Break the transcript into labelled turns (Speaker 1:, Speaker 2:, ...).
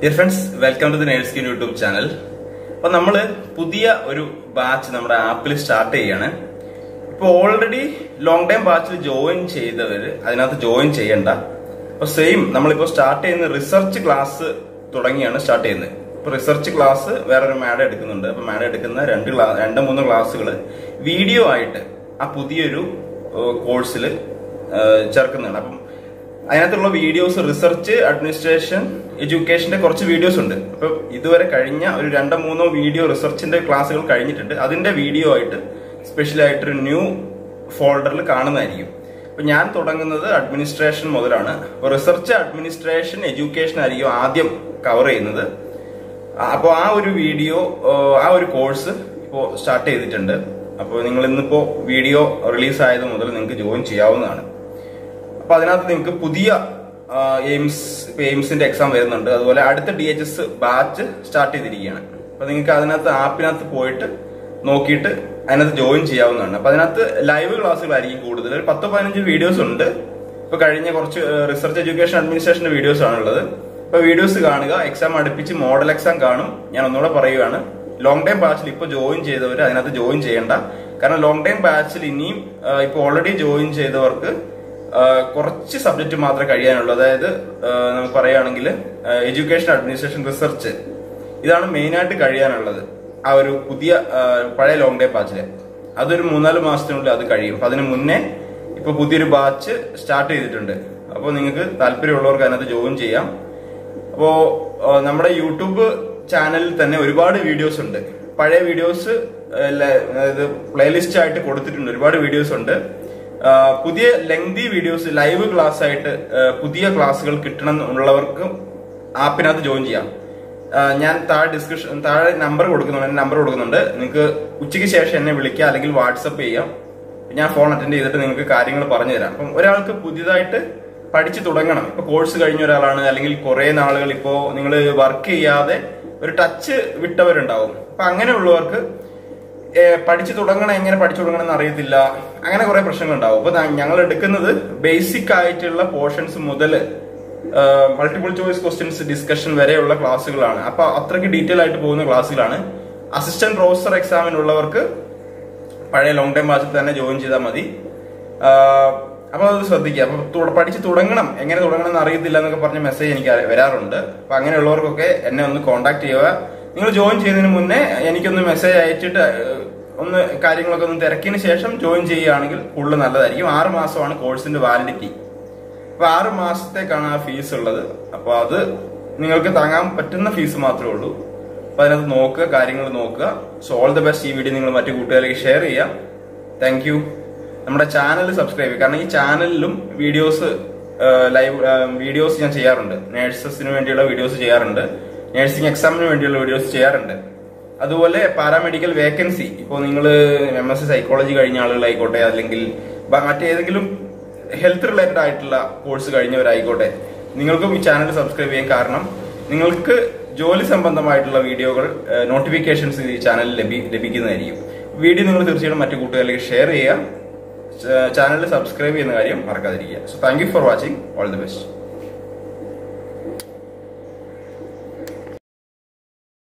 Speaker 1: dear friends welcome to the nurskin YouTube channel അപ്പൊ നമ്മള് പുതിയ ഒരു ബാച്ച് നമ്മുടെ ആപ്പിൽ സ്റ്റാർട്ട് ചെയ്യാണ് ഇപ്പൊ ഓൾറെഡി ലോങ് ടൈം ബാച്ചിൽ ജോയിൻ ചെയ്തവര് അതിനകത്ത് ജോയിൻ ചെയ്യണ്ട അപ്പൊ സെയിം നമ്മളിപ്പോ സ്റ്റാർട്ട് ചെയ്യുന്ന റിസർച്ച് ക്ലാസ് തുടങ്ങിയാണ് സ്റ്റാർട്ട് ചെയ്യുന്നത് ഇപ്പൊ റിസർച്ച് ക്ലാസ് വേറൊരു മാഡം എടുക്കുന്നുണ്ട് അപ്പൊ മാഡം എടുക്കുന്ന രണ്ട് ക്ലാ രണ്ട് മൂന്ന് ക്ലാസ്സുകൾ വീഡിയോ ആയിട്ട് ആ പുതിയൊരു കോഴ്സിൽ ചേർക്കുന്നതാണ് അപ്പം അതിനകത്തുള്ള വീഡിയോസ് റിസർച്ച് അഡ്മിനിസ്ട്രേഷൻ എഡ്യൂക്കേഷന്റെ കുറച്ച് വീഡിയോസ് ഉണ്ട് അപ്പൊ ഇതുവരെ കഴിഞ്ഞ ഒരു രണ്ടോ മൂന്നോ വീഡിയോ റിസർച്ചിന്റെ ക്ലാസ്സുകൾ കഴിഞ്ഞിട്ടുണ്ട് അതിന്റെ വീഡിയോ ആയിട്ട് സ്പെഷ്യൽ ആയിട്ടൊരു ന്യൂ ഫോൾഡറിൽ കാണുന്നതായിരിക്കും അപ്പൊ ഞാൻ തുടങ്ങുന്നത് അഡ്മിനിസ്ട്രേഷൻ മുതലാണ് അപ്പൊ റിസർച്ച് അഡ്മിനിസ്ട്രേഷൻ എഡ്യൂക്കേഷൻ ആയിരിക്കും ആദ്യം കവർ ചെയ്യുന്നത് അപ്പോൾ ആ ഒരു വീഡിയോ ആ ഒരു കോഴ്സ് ഇപ്പോൾ സ്റ്റാർട്ട് ചെയ്തിട്ടുണ്ട് അപ്പോൾ നിങ്ങൾ ഇന്നിപ്പോ വീഡിയോ റിലീസ് ആയത് മുതൽ നിങ്ങൾക്ക് ജോയിൻ ചെയ്യാവുന്നതാണ് അപ്പൊ അതിനകത്ത് നിങ്ങൾക്ക് പുതിയ എയിംസ് ഇപ്പൊ എയിംസിന്റെ എക്സാം വരുന്നുണ്ട് അതുപോലെ അടുത്ത D H S batch start ചെയ്തിരിക്കുകയാണ് അപ്പൊ നിങ്ങൾക്ക് അതിനകത്ത് ആപ്പിനകത്ത് പോയിട്ട് നോക്കിയിട്ട് അതിനകത്ത് ജോയിൻ ചെയ്യാവുന്നതാണ് അപ്പൊ അതിനകത്ത് ലൈവ് ക്ലാസ്സുകളായിരിക്കും കൂടുതൽ ഒരു പത്തോ പതിനഞ്ച് വീഡിയോസ് ഉണ്ട് ഇപ്പൊ കഴിഞ്ഞ കുറച്ച് റിസർച്ച് എഡ്യൂക്കേഷൻ അഡ്മിനിസ്ട്രേഷന്റെ വീഡിയോസ് ആണുള്ളത് ഇപ്പൊ വീഡിയോസ് കാണുക എക്സാം അടുപ്പിച്ച് മോഡൽ എക്സാം കാണും ഞാൻ ഒന്നുകൂടെ പറയുകയാണ് ലോങ് ടൈം ബാച്ചിൽ ഇപ്പൊ ജോയിൻ ചെയ്തവർ അതിനകത്ത് ജോയിൻ ചെയ്യേണ്ട കാരണം ലോങ് ടൈം ബാച്ചിൽ ഇനിയും ഇപ്പൊ ഓൾറെഡി ജോയിൻ ചെയ്തവർക്ക് കുറച്ച് സബ്ജക്റ്റ് മാത്രമേ കഴിയാനുള്ളൂ അതായത് നമുക്ക് പറയുകയാണെങ്കിൽ എഡ്യൂക്കേഷൻ അഡ്മിനിസ്ട്രേഷൻ റിസർച്ച് ഇതാണ് മെയിനായിട്ട് കഴിയാനുള്ളത് ആ ഒരു പുതിയ പഴയ ലോങ് ഡേ ബാച്ചില് അതൊരു മൂന്നാല് മാസത്തിനുള്ളിൽ അത് കഴിയും അപ്പൊ അതിന് മുന്നേ ഇപ്പൊ പുതിയൊരു ബാച്ച് സ്റ്റാർട്ട് ചെയ്തിട്ടുണ്ട് അപ്പോൾ നിങ്ങൾക്ക് താല്പര്യമുള്ളവർക്ക് അതിനകത്ത് ജോയിൻ ചെയ്യാം അപ്പോ നമ്മുടെ യൂട്യൂബ് ചാനലിൽ തന്നെ ഒരുപാട് വീഡിയോസ് ഉണ്ട് പഴയ വീഡിയോസ് അതായത് പ്ലേലിസ്റ്റ് ആയിട്ട് കൊടുത്തിട്ടുണ്ട് ഒരുപാട് വീഡിയോസ് ഉണ്ട് പുതിയ ലെങ്തി വീഡിയോസ് ലൈവ് ക്ലാസ് ആയിട്ട് പുതിയ ക്ലാസ്സുകൾ കിട്ടണം എന്നുള്ളവർക്കും ആപ്പിനകത്ത് ജോയിൻ ചെയ്യാം ഞാൻ താഴെ ഡിസ്ക്രിപ്ഷൻ താഴെ നമ്പർ കൊടുക്കുന്നുണ്ട് നമ്പർ കൊടുക്കുന്നുണ്ട് നിങ്ങൾക്ക് ഉച്ചയ്ക്ക് ശേഷം എന്നെ വിളിക്കാം അല്ലെങ്കിൽ വാട്സപ്പ് ചെയ്യാം ഞാൻ ഫോൺ അറ്റൻഡ് ചെയ്തിട്ട് നിങ്ങൾക്ക് കാര്യങ്ങൾ പറഞ്ഞു തരാം അപ്പം ഒരാൾക്ക് പുതിയതായിട്ട് പഠിച്ചു തുടങ്ങണം ഇപ്പൊ കോഴ്സ് കഴിഞ്ഞ ഒരാളാണ് അല്ലെങ്കിൽ കുറെ നാളുകൾ ഇപ്പോ നിങ്ങൾ വർക്ക് ചെയ്യാതെ ഒരു ടച്ച് വിട്ടവരുണ്ടാവും അപ്പൊ അങ്ങനെയുള്ളവർക്ക് പഠിച്ചു തുടങ്ങണം എങ്ങനെ പഠിച്ചു തുടങ്ങണം എന്ന് അറിയത്തില്ല അങ്ങനെ കുറെ പ്രശ്നങ്ങൾ ഉണ്ടാവും അപ്പൊ ഞങ്ങൾ എടുക്കുന്നത് ബേസിക് ആയിട്ടുള്ള പോർഷൻസ് മുതൽ മൾട്ടിപ്പിൾ ചോയ്സ് ക്വസ്റ്റ്യൻസ് ഡിസ്കഷൻ വരെയുള്ള ക്ലാസ്സുകളാണ് അപ്പൊ അത്രയ്ക്ക് ഡീറ്റെയിൽ ആയിട്ട് പോകുന്ന ക്ലാസ്സുകളാണ് അസിസ്റ്റന്റ് പ്രൊഫസർ എക്സാമിനുള്ളവർക്ക് പഴയ ലോങ് ടൈം ബാച്ചിൽ തന്നെ ജോയിൻ ചെയ്താൽ മതി അപ്പൊ അത് ശ്രദ്ധിക്കുക അപ്പൊ പഠിച്ച് തുടങ്ങണം എങ്ങനെ തുടങ്ങണം എന്ന് അറിയത്തില്ല എന്നൊക്കെ പറഞ്ഞ മെസ്സേജ് എനിക്ക് വരാറുണ്ട് അപ്പൊ അങ്ങനെയുള്ളവർക്കൊക്കെ എന്നെ ഒന്ന് കോൺടാക്ട് ചെയ്യുക നിങ്ങൾ ജോയിൻ ചെയ്യുന്നതിന് മുന്നേ എനിക്കൊന്ന് മെസ്സേജ് അയച്ചിട്ട് ഒന്ന് കാര്യങ്ങളൊക്കെ ഒന്ന് തിരക്കിന് ശേഷം ജോയിൻ ചെയ്യുകയാണെങ്കിൽ കൂടുതൽ നല്ലതായിരിക്കും ആറ് മാസമാണ് കോഴ്സിന്റെ വാലിഡിറ്റി അപ്പൊ ആറ് മാസത്തേക്കാണ് ആ ഫീസ് ഉള്ളത് അപ്പൊ അത് നിങ്ങൾക്ക് താങ്ങാൻ പറ്റുന്ന ഫീസ് മാത്രമേ ഉള്ളൂ അപ്പൊ അതിനകത്ത് നോക്കുക കാര്യങ്ങൾ നോക്കുക സോ ഓൾ ദ ബെസ്റ്റ് ഈ വീഡിയോ നിങ്ങൾ മറ്റു കൂട്ടുകാരിലേക്ക് ഷെയർ ചെയ്യാം താങ്ക് യു നമ്മുടെ ചാനൽ സബ്സ്ക്രൈബ് ചെയ്യുക കാരണം ഈ ചാനലിലും വീഡിയോസ് ലൈവ് വീഡിയോസ് ഞാൻ ചെയ്യാറുണ്ട് നേഴ്സസിന് വേണ്ടിയുള്ള വീഡിയോസ് ചെയ്യാറുണ്ട് നഴ്സിംഗ് എക്സാമിന് വേണ്ടിയുള്ള വീഡിയോസ് ചെയ്യാറുണ്ട് അതുപോലെ പാരാമെഡിക്കൽ വേക്കൻസി ഇപ്പോൾ നിങ്ങൾ എം എസ് സി സൈക്കോളജി കഴിഞ്ഞ ആളുകളായിക്കോട്ടെ അല്ലെങ്കിൽ മറ്റേതെങ്കിലും ഹെൽത്ത് റിലേറ്റഡ് ആയിട്ടുള്ള കോഴ്സ് കഴിഞ്ഞവരായിക്കോട്ടെ നിങ്ങൾക്കും ഈ ചാനൽ സബ്സ്ക്രൈബ് ചെയ്യാൻ കാരണം നിങ്ങൾക്ക് ജോലി സംബന്ധമായിട്ടുള്ള വീഡിയോകൾ നോട്ടിഫിക്കേഷൻസ് ഈ ചാനലിൽ ലഭി ലഭിക്കുന്നതായിരിക്കും വീഡിയോ നിങ്ങൾ തീർച്ചയായിട്ടും മറ്റു കൂട്ടുകാരിലേക്ക് ഷെയർ ചെയ്യുക ചാനൽ സബ്സ്ക്രൈബ് ചെയ്യുന്ന കാര്യം മറക്കാതിരിക്കുക so thank you for watching all the best